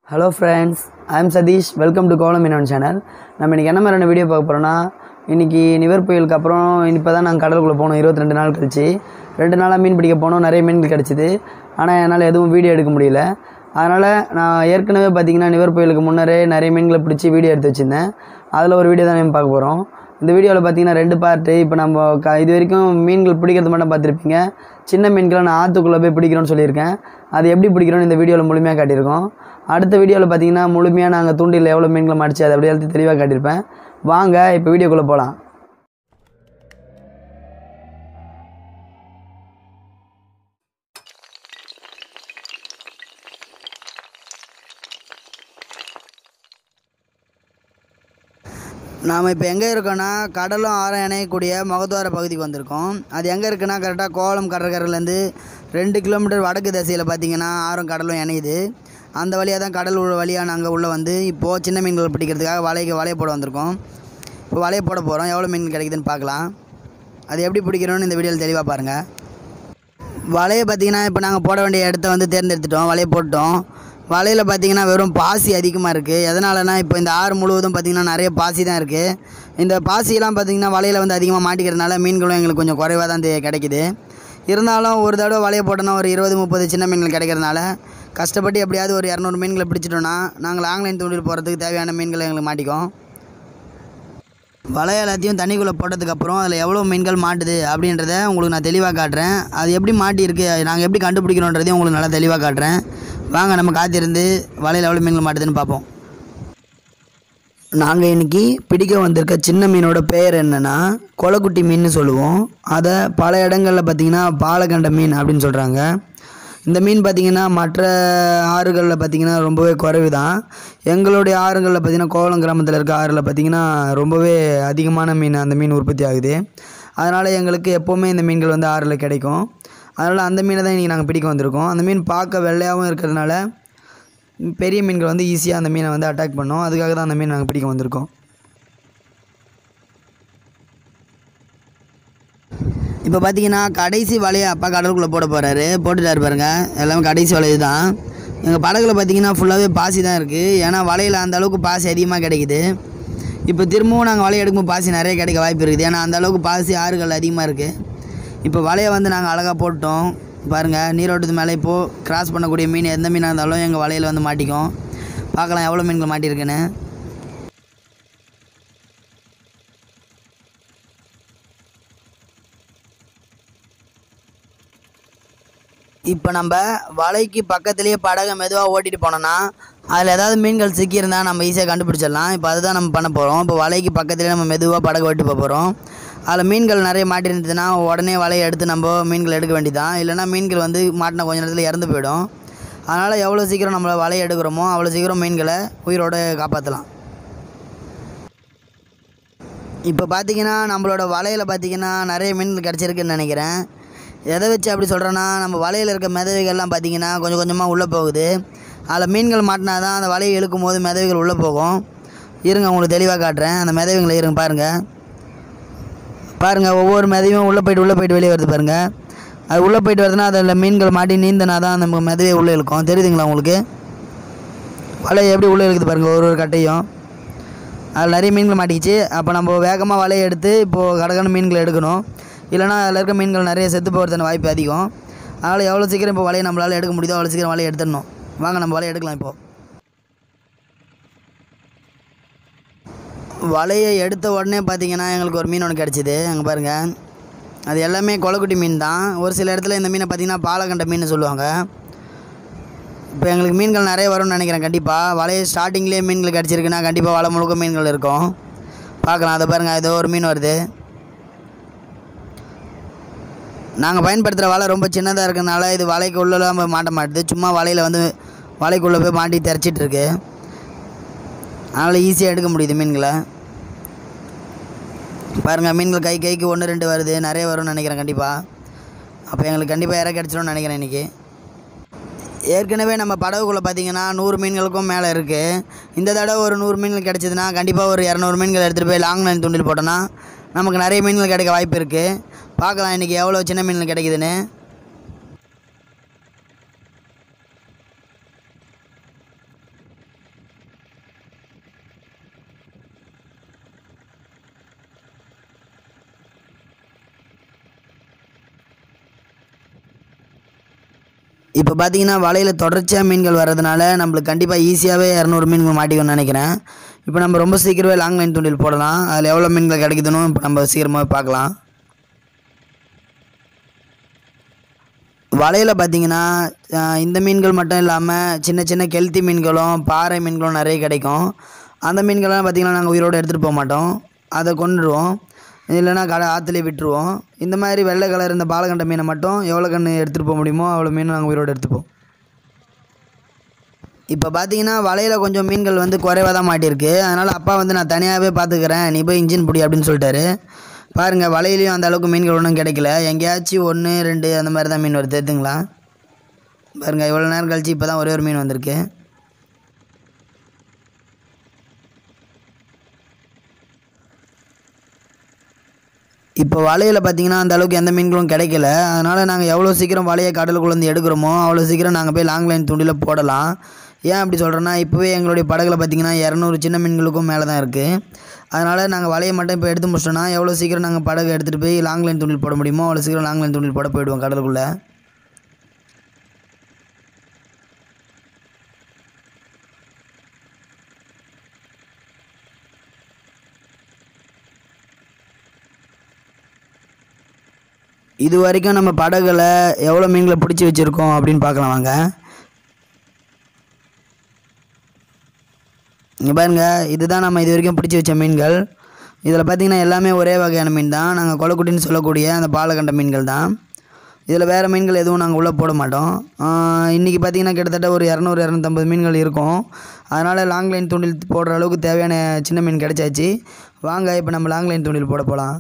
hello friends I am Satish welcome to கோலம் மீனவன் channel நம்ம இன்றைக்கி என்ன மாதிரியான வீடியோ பார்க்க போகிறோன்னா இன்றைக்கி நிவர் புயலுக்கு அப்புறம் இப்போ தான் நாங்கள் கடலுக்குள்ளே போனோம் இருபத்தி ரெண்டு நாள் கழிச்சு ரெண்டு நாளாக மீன் பிடிக்க போனோம் நிறைய மீன்கள் கிடச்சிது ஆனால் என்னால் எதுவும் வீடியோ எடுக்க முடியல அதனால் நான் ஏற்கனவே பார்த்தீங்கன்னா நிவர் புயலுக்கு முன்னரே நிறைய மீன்களை பிடிச்சி வீடியோ எடுத்து வச்சுருந்தேன் அதில் ஒரு வீடியோ தான் நம்ம பார்க்க போகிறோம் இந்த வீடியோவில் பார்த்தீங்கன்னா ரெண்டு பார்ட்டு இப்போ நம்ம க இது வரைக்கும் மீன்கள் பிடிக்கிறது மட்டும் பார்த்துருப்பீங்க சின்ன மீன்களை நான் ஆற்றுக்குள்ளே போய் பிடிக்கிறோன்னு சொல்லியிருக்கேன் அது எப்படி பிடிக்கிறோன்னு இந்த வீடியோவில் முழுமையாக காட்டியிருக்கோம் அடுத்த வீடியோவில் பார்த்தீங்கன்னா முழுமையாக நாங்கள் தூண்டில் எவ்வளோ மீன்களை மடிச்சு அதை அப்படியே எடுத்து தெளிவாக காட்டியிருப்பேன் வாங்க இப்போ வீடியோக்குள்ளே போகலாம் நாம் இப்போ எங்கே இருக்கோன்னா கடலும் ஆரம் இணையக்கூடிய முகத்துவார பகுதிக்கு வந்திருக்கோம் அது எங்கே இருக்குன்னா கரெக்டாக கோலம் கடற்கரையிலேருந்து ரெண்டு கிலோமீட்டர் வடக்கு திசையில் பார்த்தீங்கன்னா ஆறும் கடலும் இணையுது அந்த வழியாக தான் கடல் உள்ள வழியாக நாங்கள் உள்ளே வந்து இப்போது சின்ன மீன்கள் பிடிக்கிறதுக்காக வலைக்கு வலையை போட வந்திருக்கோம் இப்போ வலையை போட போகிறோம் எவ்வளோ மீன் கிடைக்குதுன்னு பார்க்கலாம் அது எப்படி பிடிக்கிறோன்னு இந்த வீடியோவில் தெளிவாக பாருங்கள் வலையை பார்த்தீங்கன்னா இப்போ நாங்கள் போட வேண்டிய இடத்த வந்து தேர்ந்தெடுத்துட்டோம் வலையை போட்டோம் வலையில் பார்த்தீங்கன்னா வெறும் பாசி அதிகமாக இருக்குது எதனாலனா இப்போ இந்த ஆறு முழுவதும் பார்த்தீங்கன்னா நிறைய பாசி தான் இருக்குது இந்த பாசியெல்லாம் பார்த்தீங்கன்னா வலையில் வந்து அதிகமாக மாட்டிக்கிறதுனால மீன்களும் எங்களுக்கு கொஞ்சம் குறைவாக தான் தெ- கிடைக்குது இருந்தாலும் ஒரு தடவை வலையை போட்டோன்னா ஒரு இருபது முப்பது சின்ன மீன்கள் கிடைக்கிறதுனால கஷ்டப்பட்டு எப்படியாவது ஒரு இரநூறு மீன்களை பிடிச்சிட்டோன்னா நாங்கள் ஆன்லைன் தூண்டில் போகிறதுக்கு தேவையான மீன்களை எங்களுக்கு மாட்டிக்கும் வலை எல்லாத்தையும் தண்ணிக்குள்ளே போட்டதுக்கப்புறம் அதில் எவ்வளோ மீன்கள் மாட்டுது அப்படின்றத உங்களுக்கு நான் தெளிவாக காட்டுறேன் அது எப்படி மாட்டியிருக்கு நாங்கள் எப்படி கண்டுபிடிக்கிறோன்றதையும் உங்களுக்கு நல்லா தெளிவாக காட்டுறேன் வாங்க நம்ம காத்திருந்து வலையில் எவ்வளோ மீன்கள் மாட்டுதுன்னு பார்ப்போம் நாங்கள் இன்னைக்கு பிடிக்க வந்திருக்க சின்ன மீனோட பெயர் என்னென்னா கொலக்குட்டி மீன்னு சொல்லுவோம் அதை பல இடங்களில் பார்த்தீங்கன்னா பாலகண்ட மீன் அப்படின்னு சொல்கிறாங்க இந்த மீன் பார்த்திங்கன்னா மற்ற ஆறுகளில் பார்த்திங்கன்னா ரொம்பவே குறைவு தான் எங்களுடைய ஆறுகளில் பார்த்திங்கன்னா கோவளம் கிராமத்தில் இருக்க ஆறில் பார்த்திங்கன்னா ரொம்பவே அதிகமான மீன் அந்த மீன் உற்பத்தி ஆகுது அதனால் எங்களுக்கு எப்போவுமே இந்த மீன்கள் வந்து ஆறில் கிடைக்கும் அதனால் அந்த மீனை தான் இன்றைக்கி நாங்கள் பிடிக்க வந்திருக்கோம் அந்த மீன் பார்க்க வெள்ளையாகவும் இருக்கிறதுனால பெரிய மீன்கள் வந்து ஈஸியாக அந்த மீனை வந்து அட்டாக் பண்ணோம் அதுக்காக தான் அந்த மீன் நாங்கள் பிடிக்க வந்திருக்கோம் இப்போ பார்த்தீங்கன்னா கடைசி வலையை அப்பா கடலுக்குள்ளே போட போகிறாரு போட்டுட்டாரு பாருங்க எல்லாமே கடைசி வலை தான் எங்கள் படகுல பார்த்தீங்கன்னா ஃபுல்லாகவே பாசி தான் இருக்குது ஏன்னா வலையில் அந்த அளவுக்கு பாசி அதிகமாக கிடைக்குது இப்போ திரும்பவும் நாங்கள் வலையை எடுக்கும்போது பாசி நிறைய கிடைக்க வாய்ப்பு இருக்குது ஏன்னா அந்த அளவுக்கு பாசி ஆறுகள் அதிகமாக இருக்குது இப்போ வலையை வந்து நாங்கள் அழகாக போட்டோம் பாருங்கள் நீரோட்டத்து மேலே இப்போது கிராஸ் பண்ணக்கூடிய மீன் எந்த மீனாக இருந்தாலும் எங்கள் வலையில் வந்து மாட்டிக்கும் பார்க்கலாம் எவ்வளோ மீன்கள் மாட்டியிருக்குன்னு இப்போ நம்ம வலைக்கு பக்கத்துலேயே படகை மெதுவாக ஓட்டிட்டு போனோன்னா அதில் ஏதாவது மீன்கள் சிக்கியிருந்தா நம்ம ஈஸியாக கண்டுபிடிச்சிடலாம் இப்போ அதுதான் நம்ம பண்ண போகிறோம் இப்போ வலைக்கு பக்கத்துலேயே நம்ம மெதுவாக படகு ஓட்டி போக போகிறோம் அதில் மீன்கள் நிறைய மாட்டிருந்ததுன்னா உடனே வலையை எடுத்து நம்ம மீன்கள் எடுக்க வேண்டியதான் இல்லைன்னா மீன்கள் வந்து மாட்டின கொஞ்ச நேரத்தில் இறந்து போயிடும் அதனால் எவ்வளோ சீக்கிரம் நம்மளை வலையை எடுக்கிறோமோ அவ்வளோ சீக்கிரம் மீன்களை உயிரோடு காப்பாற்றலாம் இப்போ பார்த்தீங்கன்னா நம்மளோட வலையில் பார்த்தீங்கன்னா நிறைய மீன்கள் கிடச்சிருக்குன்னு நினைக்கிறேன் எதை வச்சு அப்படி சொல்கிறேன்னா நம்ம வலையில் இருக்க மிதவைகள்லாம் பார்த்தீங்கன்னா கொஞ்சம் கொஞ்சமாக உள்ளே போகுது அதில் மீன்கள் மாட்டினா தான் அந்த வலையை இழுக்கும் போது மிதவைகள் உள்ளே போகும் இருங்க உங்களுக்கு தெளிவாக காட்டுறேன் அந்த மிதவைகளை இருங்க பாருங்கள் பாருங்கள் ஒவ்வொரு மிதவையும் உள்ளே போயிட்டு உள்ளே போயிட்டு வெளியே வருது பாருங்கள் அது உள்ளே போயிட்டு வருதுன்னா அதில் மீன்கள் மாட்டி நீந்தினா தான் அந்த மிதவையை உள்ளே இழுக்கும் தெரியுதுங்களா உங்களுக்கு வலையை எப்படி உள்ளே இழுக்குது பாருங்கள் ஒரு ஒரு கட்டையும் அதில் நிறைய மீன்கள் மாட்டிக்கிச்சு அப்போ நம்ம வேகமாக வலையை எடுத்து இப்போது கடகன மீன்களை எடுக்கணும் இல்லைனா அதில் இருக்க மீன்கள் நிறைய செத்து போகிறதுன வாய்ப்பு அதிகம் அதனால் எவ்வளோ சீக்கிரம் இப்போ வலையை நம்மளால் எடுக்க முடியுதோ அவ்வளோ சீக்கிரம் வலையை எடுத்துடணும் வாங்க நம்ம வலையை எடுக்கலாம் இப்போது வலையை எடுத்த உடனே பார்த்தீங்கன்னா எங்களுக்கு ஒரு மீன் ஒன்று கிடச்சிது அங்கே பாருங்கள் அது எல்லாமே கொலக்குட்டி மீன் தான் ஒரு சில இடத்துல இந்த மீனை பார்த்தீங்கன்னா பாலகண்ட மீன் சொல்லுவாங்க இப்போ எங்களுக்கு மீன்கள் நிறைய வரும்னு நினைக்கிறேன் கண்டிப்பாக வலையை ஸ்டார்டிங்லேயே மீன்கள் கிடச்சிருக்குன்னா கண்டிப்பாக வலை முழுக்க மீன்கள் இருக்கும் பார்க்கலாம் அதை பாருங்கள் ஏதோ ஒரு மீன் வருது நாங்கள் பயன்படுத்துகிற வலை ரொம்ப சின்னதாக இருக்கறனால இது வலைக்கு உள்ளலாம் போய் மாட்ட மாட்டுது சும்மா வலையில் வந்து வலைக்குள்ளே போய் மாட்டி தெரிச்சிட்டு இருக்கு அதனால் ஈஸியாக எடுக்க முடியுது மீன்களை பாருங்கள் மீன்கள் கை கைக்கு ஒன்று ரெண்டு வருது நிறைய வரும்னு நினைக்கிறேன் கண்டிப்பாக அப்போ எங்களுக்கு கண்டிப்பாக இற கிடச்சிரும்னு நினைக்கிறேன் இன்றைக்கி ஏற்கனவே நம்ம படகுக்குள்ளே பார்த்தீங்கன்னா நூறு மீன்களுக்கும் மேலே இருக்குது இந்த தடவை ஒரு நூறு மீன்கள் கிடச்சிதுன்னா கண்டிப்பாக ஒரு இரநூறு மீன்கள் எடுத்துகிட்டு போய் லாங் லைன் தூண்டில் போட்டோன்னா நமக்கு நிறைய மீன்கள் கிடைக்க வாய்ப்பு இருக்குது பார்க்கலாம் இன்றைக்கி எவ்வளோ சின்ன மீன்கள் கிடைக்குதுன்னு இப்போ பார்த்தீங்கன்னா வலையில் தொடர்ச்சியாக மீன்கள் வர்றதுனால நம்மளுக்கு கண்டிப்பாக ஈஸியாகவே இரநூறு மீன்கள் மாட்டிக்கும்னு நினைக்கிறேன் இப்போ நம்ம ரொம்ப சீக்கிரமே லாங் லைன் தூண்டில் போடலாம் அதில் எவ்வளோ மீன்கள் கிடைக்குதுன்னு இப்போ நம்ம சீக்கிரமாக பார்க்கலாம் வலையில் பார்த்தீங்கன்னா அஹ், இந்த மீன்கள் மட்டும் இல்லாமல் சின்ன சின்ன கெளுத்தி மீன்களும் பாறை மீன்களும் நிறைய கிடைக்கும் அந்த மீன்கள்லாம் பார்த்தீங்கன்னா நாங்கள் உயிரோடு எடுத்துகிட்டு போக மாட்டோம் அதை கொண்டுருவோம் இல்லைன்னா கடை ஆற்றுலேயே விட்டுருவோம் இந்த மாதிரி வெள்ளை கலர் இந்த பாலகண்ட மீனை மட்டும் எவ்வளோ கன்று எடுத்துகிட்டு போக முடியுமோ அவ்வளோ மீன் நாங்கள் உயிரோடு எடுத்துப்போம் இப்போ பார்த்தீங்கன்னா வலையில் கொஞ்சம் மீன்கள் வந்து குறைவாக தான் மாட்டியிருக்கு அதனால் அப்பா வந்து நான் தனியாகவே பார்த்துக்கிறேன் நீ போய் இன்ஜின் பிடி அப்படின்னு சொல்லிட்டாரு பாருங்கள் வலையிலையும் அந்த அளவுக்கு மீன்கள் ஒன்றும் கிடைக்கல எங்கேயாச்சும் ஒன்று ரெண்டு அந்த மாதிரி தான் மீன் வருது தெரியுதுங்களா பாருங்கள் இவ்வளோ நேரம் கழிச்சு இப்போ தான் ஒரே ஒரு மீன் வந்திருக்கு இப்போ வலையில் பார்த்தீங்கன்னா அந்த அளவுக்கு எந்த மீன்களும் கிடைக்கல அதனால் நாங்கள் எவ்வளோ சீக்கிரம் வலையை கடலுக்குள்ள இருந்து எடுக்கிறோமோ அவ்வளோ சீக்கிரம் நாங்கள் போய் லாங் லைன் தூண்டில் போடலாம் ஏன் அப்படி சொல்கிறேன்னா இப்போவே எங்களுடைய படகுல பார்த்தீங்கன்னா இரநூறு சின்ன மீன்களுக்கும் மேலே தான் இருக்குது அதனால் நாங்கள் வலையை மட்டும் இப்போ எடுத்து முடிச்சிட்டோன்னா எவ்வளோ சீக்கிரம் நாங்கள் படகு எடுத்துகிட்டு போய் லாங் லைன் தூண்டில் போட முடியுமோ அவ்வளோ சீக்கிரம் லாங் லைன் தூண்டில் போட போயிடுவோம் கடலுக்குள்ளே இது வரைக்கும் நம்ம படகுல எவ்வளோ மீன்களை பிடிச்சி வச்சுருக்கோம் அப்படின்னு பார்க்கலாம் வாங்க இங்கே பாருங்க இதுதான் நம்ம இது வரைக்கும் பிடிச்சி வச்ச மீன்கள் இதில் பார்த்தீங்கன்னா எல்லாமே ஒரே வகையான மீன் தான் நாங்கள் கொலக்குட்டின்னு சொல்லக்கூடிய அந்த பாலகண்ட மீன்கள் தான் இதில் வேறு மீன்கள் எதுவும் நாங்கள் உள்ளே போட மாட்டோம் இன்றைக்கி பார்த்தீங்கன்னா கிட்டத்தட்ட ஒரு இரநூறு இரநூத்தம்பது மீன்கள் இருக்கும் அதனால் லாங் லைன் தூண்டில் போடுற அளவுக்கு தேவையான சின்ன மீன் கிடைச்சாச்சு வாங்க இப்போ நம்ம லாங் லைன் தூண்டில் போட போகலாம்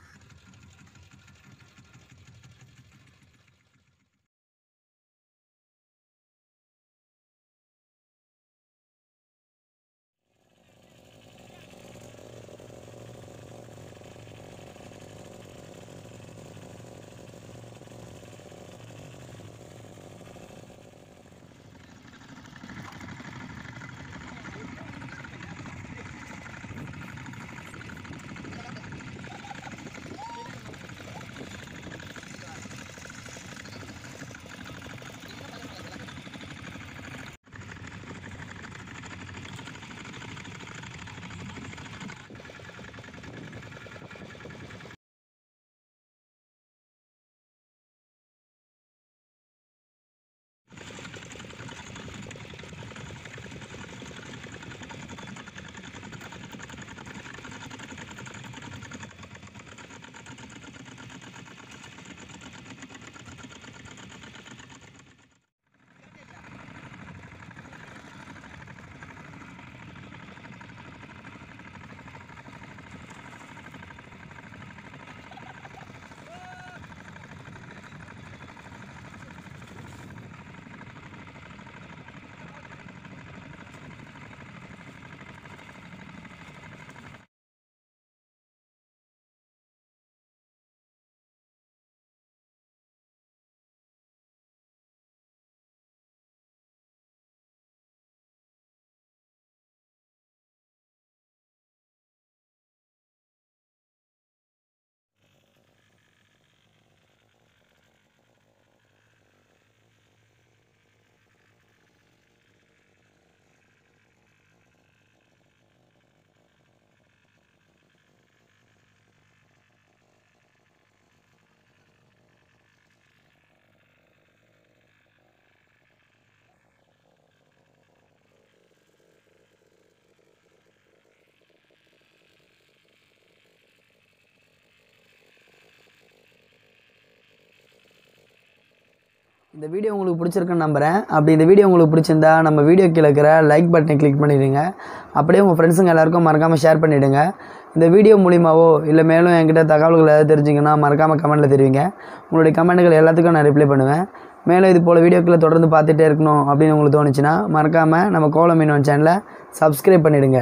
இந்த வீடியோ உங்களுக்கு பிடிச்சிருக்குன்னு நம்புகிறேன் அப்படி இந்த வீடியோ உங்களுக்கு பிடிச்சிருந்தா நம்ம வீடியோ கீழே இருக்கிற லைக் பட்டனை கிளிக் பண்ணிடுங்க அப்படியே உங்கள் ஃப்ரெண்ட்ஸுங்க எல்லாருக்கும் மறக்காமல் ஷேர் பண்ணிவிடுங்க இந்த வீடியோ மூலிமாவோ இல்லை மேலும் என்கிட்ட தகவல்கள் ஏதாவது தெரிஞ்சிங்கன்னா மறக்காமல் கமெண்ட்டில் தெரிவிங்க உங்களுடைய கமெண்ட்டுகள் எல்லாத்துக்கும் நான் ரிப்ளை பண்ணுவேன் மேலும் இது போல் வீடியோக்களை தொடர்ந்து பார்த்துட்டே இருக்கணும் அப்படின்னு உங்களுக்கு தோணுச்சுன்னா மறக்காமல் நம்ம கோலம் மீனவன் சேனலை சப்ஸ்கிரைப் பண்ணிவிடுங்க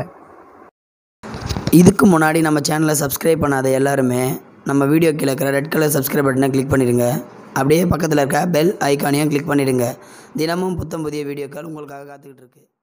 இதுக்கு முன்னாடி நம்ம சேனலை சப்ஸ்கிரைப் பண்ணாத எல்லாருமே நம்ம வீடியோ கீழே இருக்கிற ரெட் கலர் சப்ஸ்கிரைப் பட்டனை கிளிக் பண்ணிடுங்க அப்படியே பக்கத்தில் இருக்க பெல் ஐக்கானையும் கிளிக் பண்ணிடுங்க தினமும் புத்தம் புதிய வீடியோக்கள் உங்களுக்காக காத்துக்கிட்டு இருக்கு